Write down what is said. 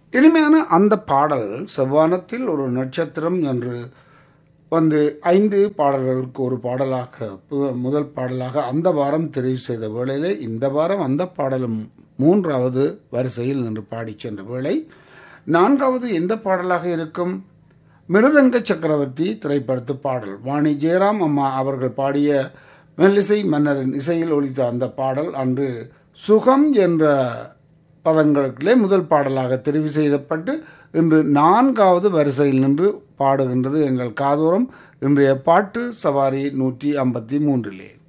இனிமையான அந்த பாடல் செவ்வானத்தில் ஒரு நட்சத்திரம் என்று வந்து ஐந்து பாடல்களுக்கு ஒரு பாடலாக பு- முதல் பாடலாக அந்த வாரம் தெரிவு செய்த வேளையிலே இந்த வாரம் அந்த பாடலும் மூன்றாவது வரிசையில் நின்று பாடிச் சென்ற வேளை நான்காவது எந்த பாடலாக இருக்கும் மிருதங்க சக்கரவர்த்தி திரைப்படத்து பாடல் வாணி ஜெயராம் அம்மா அவர்கள் பாடிய மெல்லிசை மன்னரின் இசையில் ஒலித்த அந்த பாடல் அன்று சுகம் என்ற பதங்களுக்குள்ளே முதல் பாடலாக தெரிவு செய்யப்பட்டு இன்று நான்காவது வரிசையில் நின்று பாடுகின்றது எங்கள் காதோரம் இன்றைய பாட்டு சவாரி நூற்றி ஐம்பத்தி மூன்றிலே